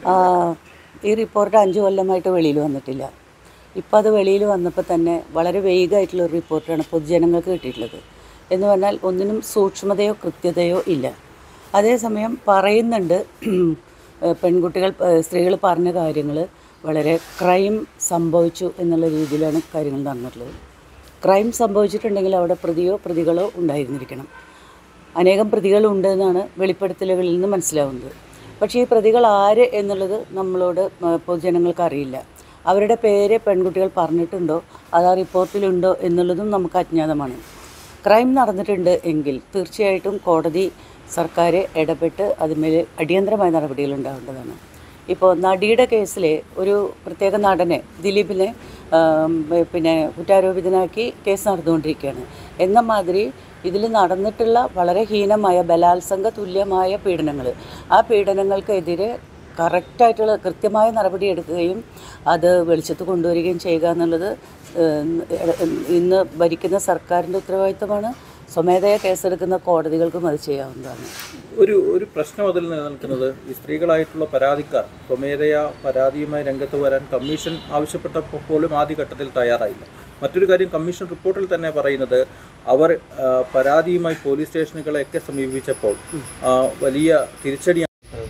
ആ, ഈ റിപ്പോർട്ട് അഞ്ച് കൊല്ലമായിട്ട് വെളിയിൽ വന്നിട്ടില്ല ഇപ്പോൾ അത് വെളിയിൽ വന്നപ്പോൾ തന്നെ വളരെ വേഗമായിട്ടുള്ള ഒരു റിപ്പോർട്ടാണ് പൊതുജനങ്ങൾക്ക് കിട്ടിയിട്ടുള്ളത് എന്ന് പറഞ്ഞാൽ ഒന്നിനും സൂക്ഷ്മതയോ കൃത്യതയോ ഇല്ല അതേസമയം പറയുന്നുണ്ട് ഏഹ് പെൺകുട്ടികൾ സ്ത്രീകൾ പറഞ്ഞ കാര്യങ്ങൾ വളരെ ക്രൈം സംഭവിച്ചു എന്നുള്ള രീതിയിലാണ് കാര്യങ്ങൾ നടന്നിട്ടുള്ളത് ക്രൈം സംഭവിച്ചിട്ടുണ്ടെങ്കിൽ അവിടെ പ്രതിയോ പ്രതികളോ ഉണ്ടായിരുന്നിരിക്കണം അനേകം പ്രതികളുണ്ട് എന്നാണ് വെളിപ്പെടുത്തലുകളിൽ നിന്ന് മനസ്സിലാവുന്നത് പക്ഷേ ഈ പ്രതികൾ ആര് എന്നുള്ളത് നമ്മളോട് ഏഹ് പൊതുജനങ്ങൾക്ക് അറിയില്ല അവരുടെ പേര് പെൺകുട്ടികൾ പറഞ്ഞിട്ടുണ്ടോ അത് ആ റിപ്പോർട്ടിലുണ്ടോ എന്നുള്ളതും നമുക്ക് അജ്ഞാതമാണ് ക്രൈം നടന്നിട്ടുണ്ട് എങ്കിൽ തീർച്ചയായിട്ടും കോടതി സർക്കാർ ഇടപെട്ട് അതിന്മേൽ അടിയന്തരമായ നടപടികൾ ഉണ്ടാവേണ്ടതാണ് ഇപ്പോൾ നടിയുടെ കേസിൽ ഒരു പ്രത്യേക നടനെ ദിലീപിനെ ആം, പിന്നെ കുറ്റാരോപിതനാക്കി കേസ് നടന്നുകൊണ്ടിരിക്കുകയാണ് എന്ന മാതിരി ഇതിൽ നടന്നിട്ടുള്ള വളരെ ഹീനമായ ബലാത്സംഗ തുല്യമായ പീഡനങ്ങൾ ആ പീഡനങ്ങൾക്കെതിരെ കറക്റ്റായിട്ടുള്ള കൃത്യമായ നടപടി എടുക്കുകയും അത് വെളിച്ചത്ത് കൊണ്ടുവരികയും ചെയ്യുക എന്നുള്ളത് ഏഹ്, ഇന്ന് ഭരിക്കുന്ന സർക്കാരിൻ്റെ ഉത്തരവാദിത്തമാണ് സ്വമേധയാ കേസെടുക്കുന്ന കോടതികൾക്കും അത് ചെയ്യാവുന്നതാണ് ഒരു ഒരു പ്രശ്നം അതിൽ നിലനിൽക്കുന്നത് ഈ സ്ത്രീകളായിട്ടുള്ള പരാതിക്കാർ സ്വമേധയാ പരാതിയുമായി രംഗത്ത് വരാൻ കമ്മീഷൻ ആവശ്യപ്പെട്ടപ്പോൾ പോലും ആദ്യഘട്ടത്തിൽ തയ്യാറായില്ല മറ്റൊരു കാര്യം കമ്മീഷൻ റിപ്പോർട്ടിൽ തന്നെ പറയുന്നത് അവർ ആ, പരാതിയുമായി പോലീസ് സ്റ്റേഷനുകളെയൊക്കെ സമീപിച്ചപ്പോൾ ആ, വലിയ തിരിച്ചടി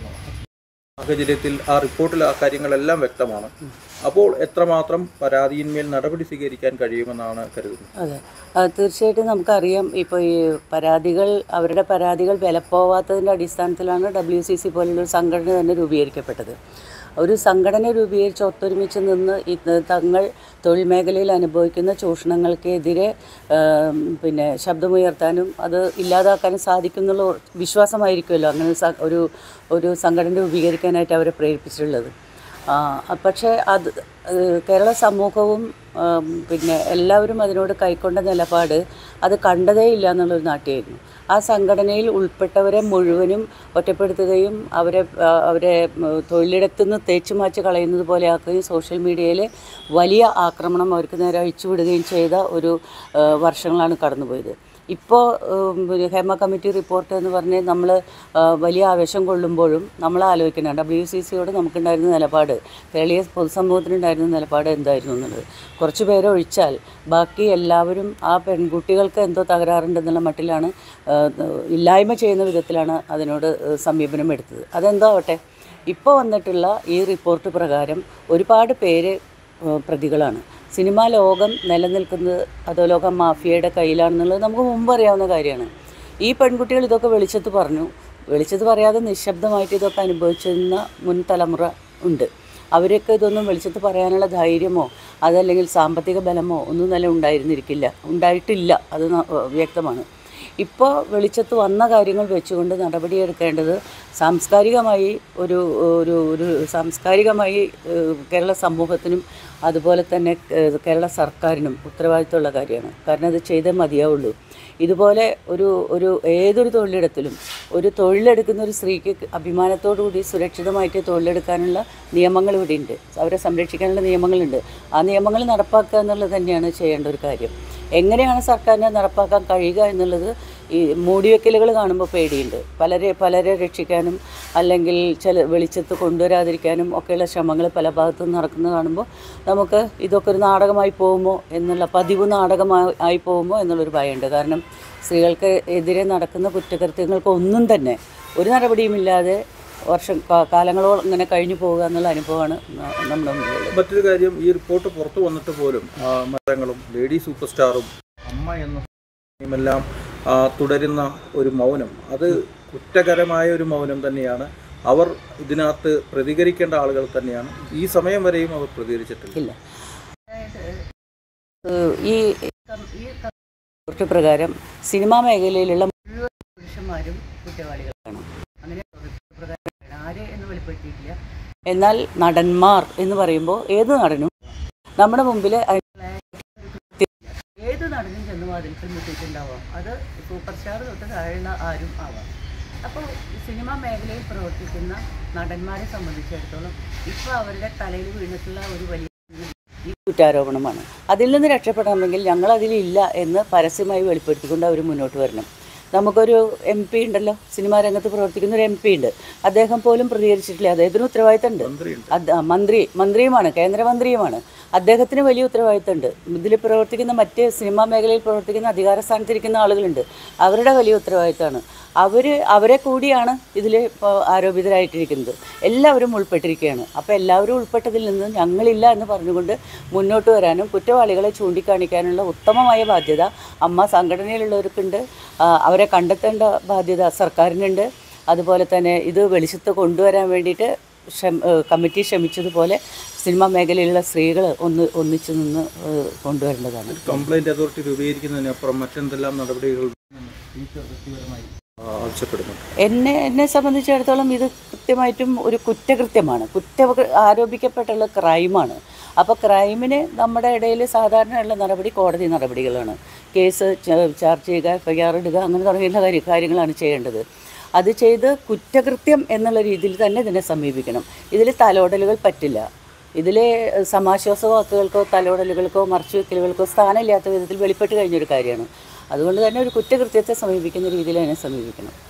സാഹചര്യത്തിൽ ആ റിപ്പോർട്ടിൽ ആ കാര്യങ്ങളെല്ലാം വ്യക്തമാണ് അപ്പോൾ എത്രമാത്രം പരാതിയിന്മേൽ നടപടി സ്വീകരിക്കാൻ കഴിയുമെന്നാണ് കരുതുന്നത് അതെ അത് തീർച്ചയായിട്ടും നമുക്കറിയാം ഇപ്പോൾ ഈ പരാതികൾ അവരുടെ പരാതികൾ വിലപ്പോവാത്തതിൻ്റെ അടിസ്ഥാനത്തിലാണ് ഡബ്ല്യു സി സി പോലുള്ള ഒരു സംഘടന തന്നെ രൂപീകരിക്കപ്പെട്ടത് ഒരു സംഘടന രൂപീകരിച്ച് ഒത്തൊരുമിച്ച് നിന്ന് ഇത് തങ്ങൾ തൊഴിൽ മേഖലയിൽ അനുഭവിക്കുന്ന ചൂഷണങ്ങൾക്കെതിരെ ആം, പിന്നെ ശബ്ദമുയർത്താനും അത് ഇല്ലാതാക്കാനും സാധിക്കുന്നുള്ള വിശ്വാസമായിരിക്കുമല്ലോ അങ്ങനെ ഒരു സ- ഒരു ഒരു സംഘടന രൂപീകരിക്കാനായിട്ട് അവരെ പ്രേരിപ്പിച്ചിട്ടുള്ളത് ആ, പക്ഷേ അത് ഏഹ് കേരള സമൂഹവും ആം, പിന്നെ എല്ലാവരും അതിനോട് കൈക്കൊണ്ട നിലപാട് അത് കണ്ടതേ ഇല്ല എന്നുള്ളൊരു നാട്യമായിരുന്നു ആ സംഘടനയിൽ ഉൾപ്പെട്ടവരെ മുഴുവനും ഒറ്റപ്പെടുത്തുകയും അവരെ ആ, അവരെ ഉം, തൊഴിലിടത്തുനിന്ന് തേച്ചു മാച്ച് കളയുന്നത് പോലെ ആക്കുകയും സോഷ്യൽ മീഡിയയിൽ വലിയ ആക്രമണം അവർക്ക് നേരെ അഴിച്ചുവിടുകയും ചെയ്ത ഒരു ആ, വർഷങ്ങളാണ് കടന്നുപോയത് ഇപ്പോൾ ഹേമ കമ്മിറ്റി റിപ്പോർട്ട് എന്ന് പറഞ്ഞ് നമ്മൾ വലിയ ആവേശം കൊള്ളുമ്പോഴും നമ്മൾ ആലോചിക്കണം ഡബ്ല്യു സി സിയോട് നമുക്കുണ്ടായിരുന്ന നിലപാട് കേരളീയ പൊതുസമൂഹത്തിനുണ്ടായിരുന്ന നിലപാട് എന്തായിരുന്നു എന്നുള്ളത് കുറച്ച് പേരെ ഒഴിച്ചാൽ ബാക്കി എല്ലാവരും ആ പെൺകുട്ടികൾക്ക് എന്തോ തകരാറുണ്ടെന്നുള്ള മട്ടിലാണ് ആ, ഇല്ലായ്മ ചെയ്യുന്ന വിധത്തിലാണ് അതിനോട് സമീപനം എടുത്തത് അതെന്തോ ആവട്ടെ ഇപ്പോൾ വന്നിട്ടുള്ള ഈ റിപ്പോർട്ട് പ്രകാരം ഒരുപാട് പേര് ഏഹ് പ്രതികളാണ് സിനിമാ ലോകം നിലനിൽക്കുന്നത് അധോലോകം മാഫിയയുടെ കയ്യിലാണെന്നുള്ളത് നമുക്ക് മുമ്പ് അറിയാവുന്ന കാര്യമാണ് ഈ പെൺകുട്ടികൾ ഇതൊക്കെ വെളിച്ചത്ത് പറഞ്ഞു വെളിച്ചത്ത് പറയാതെ നിശബ്ദമായിട്ട് ഇതൊക്കെ അനുഭവിച്ചിരുന്ന മുൻ തലമുറ ഉണ്ട് അവരൊക്കെ ഇതൊന്നും വെളിച്ചത്ത് പറയാനുള്ള ധൈര്യമോ അതല്ലെങ്കിൽ സാമ്പത്തിക ബലമോ ഒന്നും തന്നെ ഉണ്ടായിരുന്നിരിക്കില്ല ഉണ്ടായിട്ടില്ല അത് ന- വ്യക്തമാണ് ഇപ്പോൾ വെളിച്ചത്ത് വന്ന കാര്യങ്ങൾ വെച്ചുകൊണ്ട് നടപടിയെടുക്കേണ്ടത് സാംസ്കാരികമായി ഒരു ഒരു ഒരു സാംസ്കാരികമായി ഏഹ്, കേരള സമൂഹത്തിനും അതുപോലെ തന്നെ ഏഹ്, കേരള സർക്കാരിനും ഉത്തരവാദിത്തമുള്ള കാര്യമാണ് കാരണം അത് ചെയ്തേ മതിയാവുള്ളൂ ഇതുപോലെ ഒരു ഒരു ഏതൊരു തൊഴിലിടത്തിലും ഒരു തൊഴിലെടുക്കുന്ന ഒരു സ്ത്രീക്ക് അഭിമാനത്തോടു കൂടി സുരക്ഷിതമായിട്ട് തൊഴിലെടുക്കാനുള്ള നിയമങ്ങൾ ഇവിടെയുണ്ട് അവരെ സംരക്ഷിക്കാനുള്ള നിയമങ്ങളുണ്ട് ആ നിയമങ്ങൾ നടപ്പാക്കുക എന്നുള്ളത് തന്നെയാണ് ചെയ്യേണ്ട ഒരു കാര്യം എങ്ങനെയാണ് സർക്കാരിനെ നടപ്പാക്കാൻ കഴിയുക എന്നുള്ളത് ഈ മൂടിവെക്കലുകൾ കാണുമ്പോൾ പേടിയുണ്ട് പലരെ പലരെ രക്ഷിക്കാനും അല്ലെങ്കിൽ ചില വെളിച്ചത്ത് കൊണ്ടുവരാതിരിക്കാനും ഒക്കെയുള്ള ശ്രമങ്ങൾ പല ഭാഗത്തും നടക്കുന്നത് കാണുമ്പോൾ നമുക്ക് ഇതൊക്കെ ഒരു നാടകമായി പോകുമോ എന്നുള്ള പതിവ് നാടകമായി ആയി പോകുമോ എന്നുള്ളൊരു ഭയമുണ്ട് കാരണം സ്ത്രീകൾക്ക് എതിരെ നടക്കുന്ന കുറ്റകൃത്യങ്ങൾക്ക് ഒന്നും തന്നെ ഒരു നടപടിയുമില്ലാതെ വർഷം കാ- കാലങ്ങളോളം ഇങ്ങനെ കഴിഞ്ഞു പോകുക എന്നുള്ള അനുഭവമാണ് ന- നമ്മുടെ മുമ്പിലുള്ളത് മറ്റൊരു കാര്യം ഈ റിപ്പോർട്ട് പുറത്തു വന്നിട്ട് പോലും ആ, മരങ്ങളും ലേഡി സൂപ്പർ സ്റ്റാറും അമ്മ എന്ന എല്ലാം ആ, തുടരുന്ന ഒരു മൗനം അത് കുറ്റകരമായ ഒരു മൗനം തന്നെയാണ് അവർ ഇതിനകത്ത് പ്രതികരിക്കേണ്ട ആളുകൾ തന്നെയാണ് ഈ സമയം വരെയും അവർ പ്രതികരിച്ചിട്ടില്ല ഇല്ല ഏഹ് ഈ ഈ റിപ്പോർട്ട് പ്രകാരം സിനിമാ മേഖലയിലുള്ള മുഴുവൻ പുരുഷന്മാരും കുറ്റവാളികളാണ് അങ്ങനെ റിപ്പോർട്ട് പ്രകാരം ആര് എന്ന് വെളിപ്പെടുത്തിയിട്ടില്ല എന്നാൽ നടന്മാർ എന്ന് പറയുമ്പോൾ ഏത് നടനും നമ്മുടെ മുമ്പിൽ ഏത് നടനും ചെന്ന് വാതിൽക്കൽ മുട്ടിയിട്ടുണ്ടാവാം അത് സൂപ്പർ സ്റ്റാർ തൊട്ട് താഴെയുള്ള ആരും ആവാം അപ്പോൾ സിനിമാ മേഖലയിൽ പ്രവർത്തിക്കുന്ന നടന്മാരെ സംബന്ധിച്ചിടത്തോളം ഇപ്പോൾ അവരുടെ തലയിൽ വീണിട്ടുള്ള ഒരു വലിയ ഈ കുറ്റാരോപണമാണ് അതിൽ നിന്ന് രക്ഷപ്പെടണമെങ്കിൽ ഞങ്ങൾ അതിലില്ല എന്ന് പരസ്യമായി വെളിപ്പെടുത്തിക്കൊണ്ട് അവർ മുന്നോട്ട് വരണം നമുക്കൊരു എം പി ഉണ്ടല്ലോ സിനിമാ രംഗത്ത് പ്രവർത്തിക്കുന്ന ഒരു എം പി ഉണ്ട് അദ്ദേഹം പോലും പ്രതികരിച്ചിട്ടില്ല അദ്ദേഹത്തിന് ഉത്തരവാദിത്തമുണ്ട് മന്ത്രിയുണ്ട് അത് ആ, മന്ത്രി മന്ത്രിയുമാണ് കേന്ദ്രമന്ത്രിയുമാണ് അദ്ദേഹത്തിന് വലിയ ഉത്തരവാദിത്തമുണ്ട് ഇതിൽ പ്രവർത്തിക്കുന്ന മറ്റ് സിനിമാ മേഖലയിൽ പ്രവർത്തിക്കുന്ന അധികാര സ്ഥാനത്തിരിക്കുന്ന ആളുകളുണ്ട് അവരുടെ വലിയ ഉത്തരവാദിത്തമാണ് അവർ അവരെ കൂടിയാണ് ഇതിൽ ഇപ്പോൾ ആരോപിതരായിട്ടിരിക്കുന്നത് എല്ലാവരും ഉൾപ്പെട്ടിരിക്കുകയാണ് അപ്പോൾ എല്ലാവരും ഉൾപ്പെട്ടതിൽ നിന്ന് ഞങ്ങളില്ല എന്ന് പറഞ്ഞുകൊണ്ട് മുന്നോട്ട് വരാനും കുറ്റവാളികളെ ചൂണ്ടിക്കാണിക്കാനുള്ള ഉത്തമമായ ബാധ്യത അമ്മ സംഘടനയിലുള്ളവർക്കുണ്ട് ആ, അവരെ കണ്ടെത്തേണ്ട ബാധ്യത സർക്കാരിനുണ്ട് അതുപോലെ തന്നെ ഇത് വെളിച്ചത്ത് കൊണ്ടുവരാൻ വേണ്ടിയിട്ട് ക്ഷമ ഏഹ് കമ്മിറ്റി ശ്രമിച്ചതുപോലെ സിനിമാ മേഖലയിലുള്ള സ്ത്രീകൾ ഒന്ന് ഒന്നിച്ചു നിന്ന് ഏഹ് കൊണ്ടുവരേണ്ടതാണ് കംപ്ലൈന്റ് അതോറിറ്റി രൂപീകരിക്കുന്നതിനപ്പുറം മറ്റെന്തെല്ലാം നടപടികൾ ടീച്ചർ വ്യക്തിപരമായി ആ, ആവശ്യപ്പെടുന്നുണ്ട് എന്നെ എന്നെ സംബന്ധിച്ചിടത്തോളം ഇത് കൃത്യമായിട്ടും ഒരു കുറ്റകൃത്യമാണ് കുറ്റ ആരോപിക്കപ്പെട്ടുള്ള ക്രൈമാണ് അപ്പോൾ ക്രൈമിന് നമ്മുടെ ഇടയിൽ സാധാരണയുള്ള നടപടി കോടതി നടപടികളാണ് കേസ് ച- ചാർജ് ചെയ്യുക എഫ് ഐ ആർ ഇടുക അങ്ങനെ തുടങ്ങിയുള്ള കാര്യ കാര്യങ്ങളാണ് ചെയ്യേണ്ടത് അത് ചെയ്ത് കുറ്റകൃത്യം എന്നുള്ള രീതിയിൽ തന്നെ ഇതിനെ സമീപിക്കണം ഇതിൽ തലോടലുകൾ പറ്റില്ല ഇതിൽ സമാശ്വാസ വാക്കുകൾക്കോ തലോടലുകൾക്കോ മറച്ചുവെക്കലുകൾക്കോ സ്ഥാനമില്ലാത്ത വിധത്തിൽ വെളിപ്പെട്ട് കഴിഞ്ഞൊരു കാര്യമാണ് അതുകൊണ്ട് തന്നെ ഒരു കുറ്റകൃത്യത്തെ സമീപിക്കുന്ന രീതിയിൽ അതിനെ സമീപിക്കണം